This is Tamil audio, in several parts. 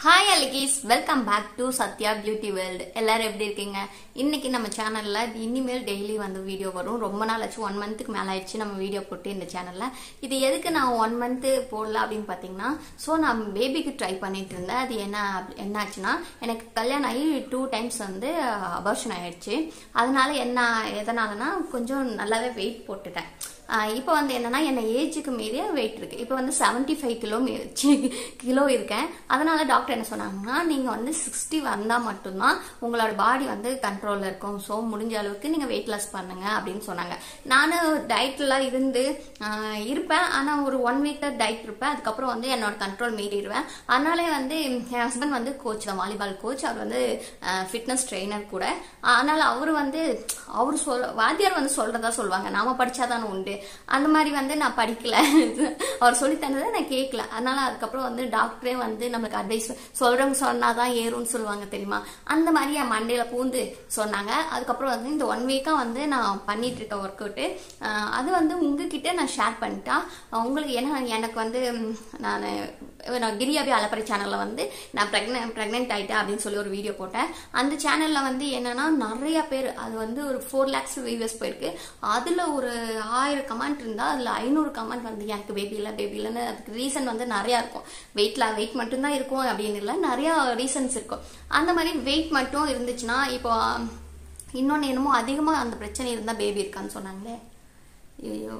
ஹாய் அலிகீஸ் welcome back to Sathya beauty world எல்லாரும் எப்படி இருக்கீங்க இன்னைக்கு நம்ம சேனல்ல இனிமேல் டெய்லி வந்து வீடியோ வரும் ரொம்ப நாள் ஆச்சு ஒன் மந்த்துக்கு மேலே ஆயிடுச்சு நம்ம வீடியோ போட்டு இந்த சேனல்ல இது எதுக்கு நான் ஒன் மந்த்து போடல அப்படின்னு பார்த்தீங்கன்னா ஸோ நான் பேபிக்கு ட்ரை பண்ணிட்டு இருந்தேன் அது என்ன என்ன ஆச்சுன்னா எனக்கு கல்யாணம் ஆகி டூ டைம்ஸ் வந்து அபார்ஷன் ஆயிடுச்சு அதனால என்ன எதனாலனா கொஞ்சம் நல்லாவே வெயிட் போட்டுட்டேன் இப்போ வந்து என்னன்னா என்ன ஏஜுக்கு மீறிய வெயிட் இருக்கு இப்போ வந்து செவன்டி ஃபைவ் கிலோ கிலோ இருக்கேன் அதனால டாக்டர் என்ன சொன்னாங்கன்னா நீங்க வந்து சிக்ஸ்டி வந்தா மட்டும்தான் உங்களோட பாடி வந்து கண்ட்ரோல்ல இருக்கும் ஸோ முடிஞ்ச அளவுக்கு நீங்க வெயிட் லாஸ் பண்ணுங்க அப்படின்னு சொன்னாங்க நானும் டயட்ல இருந்து ஆஹ், இருப்பேன் ஆனா ஒரு ஒன் வீக் தான் டயட் இருப்பேன் அதுக்கப்புறம் வந்து என்னோட கண்ட்ரோல் மீறிடுவேன் அதனாலே வந்து என் ஹஸ்பண்ட் வந்து கோச் தான் வாலிபால் கோச் அவர் வந்து ஃபிட்னஸ் ட்ரெயினர் கூட அதனால அவர் வந்து அவர் சொல் வாத்தியார் வந்து சொல்றதா சொல்லுவாங்க நாம படிச்சாதானே உண்டு அந்த மாதிரி வந்து நான் படிக்கல அவர் சொல்லி தந்ததை நான் கேட்கல அதனால அதுக்கப்புறம் வந்து டாக்டரே வந்து நம்மளுக்கு அட்வைஸ் சொல்றவங்க சொன்னாதான் ஏறும்னு சொல்லுவாங்க தெரியுமா அந்த மாதிரி என் மண்டையில பூந்து சொன்னாங்க அதுக்கப்புறம் வந்து இந்த ஒன் வீக்கா வந்து நான் பண்ணிட்டு இருக்க ஒர்க் அவுட்டு அது வந்து உங்ககிட்ட நான் ஷேர் பண்ணிட்டா உங்களுக்கு ஏன்னா எனக்கு வந்து நான் நான் கிரியாபி அலப்பறை சேனல்ல வந்து நான் ப்ரெக்னென்ட் ப்ரெக்னென்ட் ஆயிட்டேன் அப்படின்னு சொல்லி ஒரு வீடியோ போட்டேன் அந்த சேனல்ல வந்து என்னன்னா நிறைய பேர் அது வந்து ஒரு ஃபோர் லேக்ஸ் வியூவர்ஸ் போயிருக்கு அதுல ஒரு ஆயிரம் கமெண்ட் இருந்தா அதுல ஐநூறு கமெண்ட் வந்து எனக்கு பேபி இல்லை பேபி இல்லைன்னு அதுக்கு ரீசன் வந்து நிறைய இருக்கும் வெயிட்ல வெயிட் மட்டும்தான் இருக்கும் அப்படின்னு இல்லை நிறைய ரீசன்ஸ் இருக்கும் அந்த மாதிரி வெயிட் மட்டும் இருந்துச்சுன்னா இப்போ இன்னொன்று என்னமோ அதிகமாக அந்த பிரச்சனை இருந்தால் பேபி இருக்கான்னு சொன்னாங்களே ஐயோ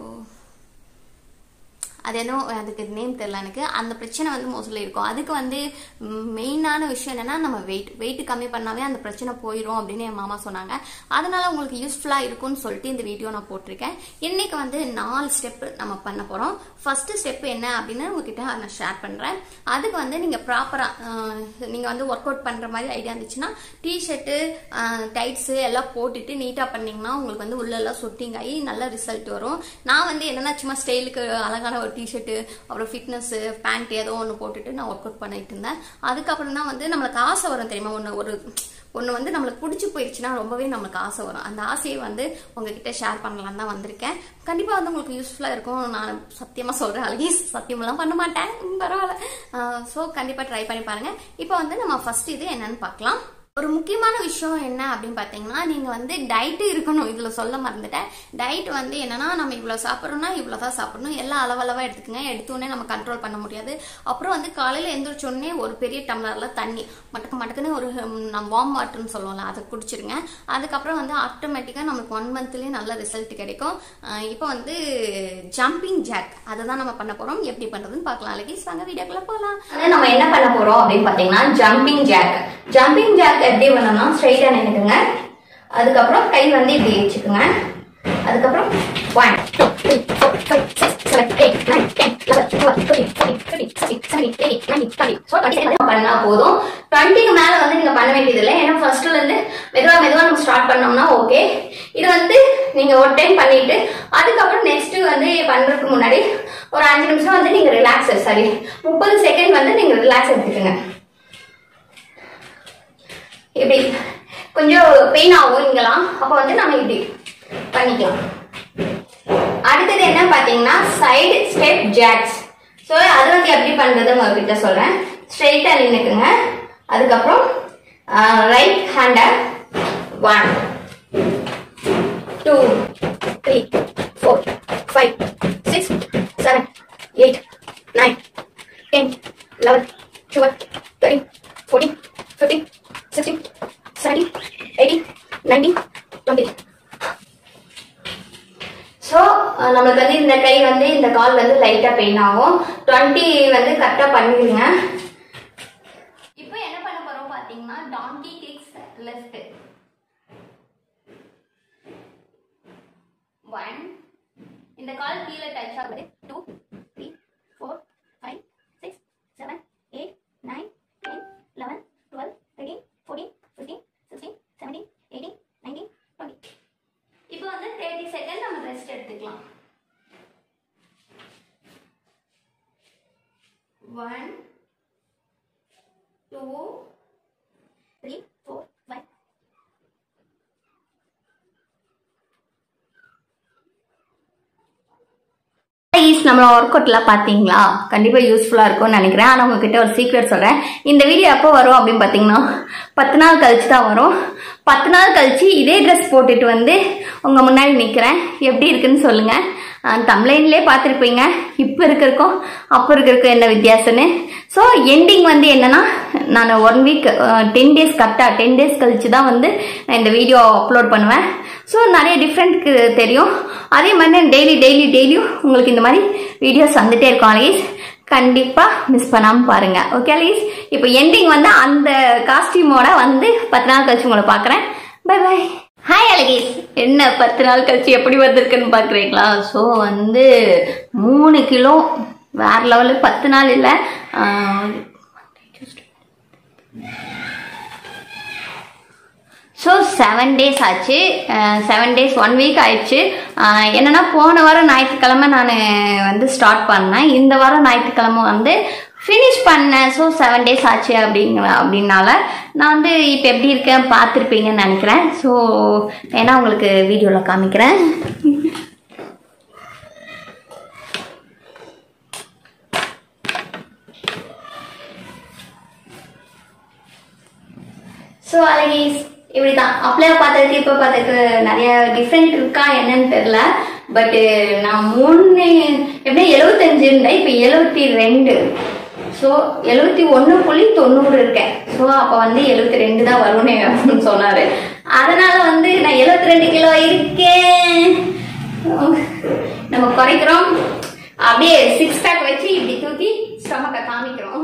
அது என்ன அதுக்கு நேம் தெரியல எனக்கு அந்த பிரச்சனை வந்து மோஸ்ட்லி இருக்கும் அதுக்கு வந்து மெயினான விஷயம் என்னன்னா நம்ம வெயிட் வெயிட் கம்மி பண்ணாவே அந்த பிரச்சனை போயிடும் அப்படின்னு என் மாமா சொன்னாங்க அதனால உங்களுக்கு யூஸ்ஃபுல்லா இருக்கும்னு சொல்லிட்டு இந்த வீடியோ நான் போட்டிருக்கேன் இன்னைக்கு வந்து நாலு ஸ்டெப் நம்ம பண்ண போறோம் ஃபர்ஸ்ட் ஸ்டெப் என்ன அப்படின்னு உங்ககிட்ட நான் ஷேர் பண்றேன் அதுக்கு வந்து நீங்க ப்ராப்பரா நீங்க வந்து ஒர்க் அவுட் பண்ற மாதிரி ஐடியா இருந்துச்சுன்னா டிஷர்ட்டு டைட்ஸ் எல்லாம் போட்டுட்டு நீட்டா பண்ணீங்கன்னா உங்களுக்கு வந்து உள்ள எல்லாம் சொட்டிங் ஆகி நல்ல ரிசல்ட் வரும் நான் வந்து என்னன்னா சும்மா ஸ்டைலுக்கு அழகான ஒரு டிஷர்ட்டு அப்புறம் ஃபிட்னஸ் பேண்ட் ஏதோ ஒன்று போட்டுட்டு நான் ஒர்க் அவுட் பண்ணிட்டு இருந்தேன் அதுக்கப்புறம் தான் வந்து நம்மளுக்கு ஆசை வரும் தெரியுமா ஒன்று ஒரு ஒன்று வந்து நம்மளுக்கு பிடிச்சி போயிடுச்சுன்னா ரொம்பவே நம்மளுக்கு ஆசை வரும் அந்த ஆசையை வந்து உங்ககிட்ட ஷேர் பண்ணலாம் தான் வந்திருக்கேன் கண்டிப்பாக வந்து உங்களுக்கு யூஸ்ஃபுல்லாக இருக்கும் நான் சத்தியமாக சொல்கிறேன் அழகி சத்தியமெல்லாம் பண்ண மாட்டேன் ம், பரவாயில்ல ஸோ கண்டிப்பாக ட்ரை பண்ணி பாருங்கள் இப்போ வந்து நம்ம ஃபர்ஸ்ட் இது என்னன்னு பார்க்கலாம் ஒரு முக்கியமான விஷயம் என்ன அப்படின்னு பார்த்தீங்கன்னா நீங்கள் வந்து டயட்டு இருக்கணும் இதில் சொல்ல மறந்துட்டேன் டயட் வந்து என்னன்னா நம்ம இவ்வளோ சாப்பிட்றோம்னா இவ்வளோ தான் சாப்பிடணும் எல்லாம் அளவளவாக எடுத்துக்கங்க எடுத்தோடனே நம்ம கண்ட்ரோல் பண்ண முடியாது அப்புறம் வந்து காலையில் எந்திரிச்சோடனே ஒரு பெரிய டம்ளரில் தண்ணி மட்டக்கு மட்டக்குன்னு ஒரு ஹம், நம்ம வார்ம் வாட்டர்னு சொல்லுவோம்ல அதை குடிச்சிருங்க அதுக்கப்புறம் வந்து ஆட்டோமேட்டிக்காக நமக்கு ஒன் மந்த்லேயே நல்ல ரிசல்ட் கிடைக்கும் அஹ் இப்போ வந்து ஜம்பிங் ஜாக் அதை தான் நம்ம பண்ண போகிறோம் எப்படி பண்ணுறதுன்னு பார்க்கலாம் அழகி வாங்க வீடியோக்குள்ள போகலாம் நம்ம என்ன பண்ண போகிறோம் அப்படின்னு பார்த்தீங்கன்னா ஜம்பிங் ஜாக் ஜம்பிங் ஜாக் எப்படி பண்ணணும்னா ஸ்ட்ரைட்டாக நின்றுக்குங்க அதுக்கப்புறம் கை வந்து இப்படி வச்சுக்குங்க அதுக்கப்புறம் one two three four five six seven eight nine ten eleven twelve thirteen fourteen fifteen sixteen seventeen eighteen nineteen twenty so twenty பண்ணா போதும் டுவெண்ட்டிக்கு மேலே வந்து நீங்கள் பண்ண வேண்டியது இல்லை ஏன்னா ஃபர்ஸ்ட்ல இருந்து மெதுவா மெதுவா நம்ம ஸ்டார்ட் பண்ணோம்னா ஓகே இது வந்து நீங்க ஒரு டைம் பண்ணிட்டு அதுக்கப்புறம் நெக்ஸ்ட் வந்து பண்றதுக்கு முன்னாடி ஒரு அஞ்சு நிமிஷம் வந்து நீங்க ரிலாக்ஸ் சாரி முப்பது செகண்ட் வந்து நீங்க ரிலாக்ஸ் எடுத்துக்கோங்க இப்படி கொஞ்சம் பெயின் ஆகும் இங்கெல்லாம் அப்போ வந்து நம்ம இப்படி பண்ணிக்கலாம் அடுத்தது என்ன பார்த்தீங்கன்னா சைடு ஸ்டெப் ஜாக்ஸ் ஸோ அது வந்து எப்படி பண்ணுறது உங்ககிட்ட சொல்கிறேன் ஸ்ட்ரெயிட்டாக நின்றுக்குங்க அதுக்கப்புறம் ரைட் ஹேண்டை one two three four five six seven eight nine ten eleven twelve thirteen fourteen fifteen sixteen seventeen eighteen nineteen twenty so நம்மளுக்கு வந்து இந்த கை வந்து இந்த கால் வந்து லைட்டாக பெயின் ஆகும் டுவெண்ட்டி வந்து கரெக்டாக பண்ணிடுங்க இப்போ என்ன பண்ண போகிறோம் பார்த்தீங்கன்னா டாங்கி கிக்ஸ் லெஃப்ட் ஒன் இந்த கால் கீழே டச் ஆகுது two three four five six seven eight nine ten eleven twelve thirteen fourteen fifteen sixteen seventeen eighteen nineteen twenty இப்போ வந்து தேர்ட்டி செகண்ட் நம்ம ரெஸ்ட் எடுத்துக்கலாம் one two three four five அழகீஸ் நம்மள ஒர்க் அவுட்லாம் பார்த்தீங்களா கண்டிப்பாக யூஸ்ஃபுல்லாக இருக்கும்னு நினைக்கிறேன் ஆனால் உங்ககிட்ட ஒரு சீக்ரெட் சொல்கிறேன் இந்த வீடியோ எப்போ வரும் அப்படின்னு பார்த்தீங்கன்னா பத்து நாள் கழிச்சு தான் வரும் பத்து நாள் கழிச்சு இதே ட்ரெஸ் போட்டுட்டு வந்து உங்கள் முன்னாடி நிற்கிறேன் எப்படி இருக்குன்னு சொல்லுங்கள் தமிழ்லேயே பார்த்துருப்பீங்க இப்போ இருக்கிறக்கும் அப்போ இருக்கிறக்கும் என்ன வித்தியாசம்னு ஸோ எண்டிங் வந்து என்னன்னா நான் ஒன் வீக் டென் டேஸ் கரெக்டாக டென் டேஸ் கழிச்சு தான் வந்து நான் இந்த வீடியோ அப்லோட் பண்ணுவேன் ஸோ நிறைய டிஃப்ரெண்ட்க்கு தெரியும் அதே மாதிரி நான் டெய்லி டெய்லி டெய்லியும் உங்களுக்கு இந்த மாதிரி வீடியோஸ் வந்துட்டே இருக்கும் அலீஸ் கண்டிப்பாக மிஸ் பண்ணாமல் பாருங்கள் ஓகே அலீஸ் இப்போ எண்டிங் வந்து அந்த காஸ்டியூமோட வந்து பத்து நாள் கழிச்சு உங்களை பார்க்குறேன் பை பை ஹாய் அழகேஷ் என்ன பத்து நாள் கழிச்சு எப்படி வந்திருக்குன்னு பார்க்குறீங்களா ஸோ வந்து மூணு கிலோ வேற லெவலு பத்து நாள் இல்லை ஸோ செவன் டேஸ் ஆச்சு செவன் டேஸ் ஒன் வீக் ஆயிடுச்சு அஹ் என்னன்னா போன வாரம் ஞாயிற்றுக்கிழமை நான் வந்து ஸ்டார்ட் பண்ணேன் இந்த வாரம் ஞாயிற்றுக்கிழமை வந்து ஃபினிஷ் பண்ணேன் ஸோ செவன் டேஸ் ஆச்சு அப்படிங்க அப்படின்னால நான் வந்து இப்போ எப்படி இருக்கேன் பார்த்துருப்பீங்கன்னு நினைக்கிறேன் ஸோ வேணா உங்களுக்கு வீடியோவில் காமிக்கிறேன் ஸோ அழகீஸ் இப்படிதான் அப்பளே பார்த்ததுக்கு இப்போ பார்த்ததுக்கு நிறைய டிஃப்ரெண்ட் இருக்கா என்னன்னு தெரியல பட் நான் மூணு எப்படி எழுபத்தஞ்சு இருந்தேன் இப்போ எழுபத்தி ரெண்டு ஸோ எழுபத்தி ஒன்று புள்ளி தொண்ணூறு இருக்கேன் ஸோ அப்போ வந்து எழுபத்தி ரெண்டு தான் வரும்னு அப்படின்னு சொன்னார் அதனால வந்து நான் எழுபத்தி ரெண்டு கிலோ இருக்கேன் நம்ம குறைக்கிறோம் அப்படியே சிக்ஸ் பேக் வச்சு இப்படி தூக்கி ஸ்டமக்கை காமிக்கிறோம்